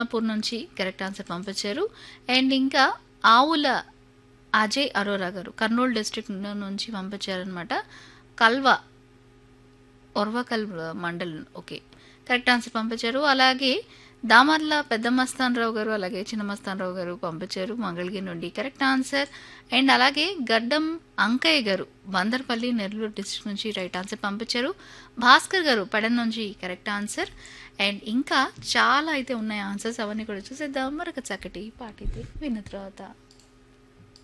poor నుంచి correct answer పంపించారు and ఇంకా ఆవుల అజయ్ అరోరా గారు కర్నూలు డిస్ట్రిక్ట్ నుంచి పంపించారనమాట కల్వ ఒర్వకల్ మండలం ఓకే కరెక్ట్ ఆన్సర్ పంపించారు అలాగే దామర్ల పెద్ద మస్తాన్ రావు గారు అలాగే చిన్న మస్తాన్ రావు గారు పంపించారు మంగళగిరి నుండి కరెక్ట్ ఆన్సర్ అండ్ అలాగే గడ్డం అంకయ్య గారు బందర్పల్లి నెల్లూరు డిస్ట్రిక్ట్ నుంచి రైట్ ఆన్సర్ పంపించారు భాస్కర్ గారు పెడన్ నుంచి కరెక్ట్ ఆన్సర్ అండ్ ఇంకా చాలా అయితే ఉన్నాయి ఆన్సర్స్ అవన్నీ కూడా చూసేద్దాం మరొక చక్కటి పాట అయితే విన్న తర్వాత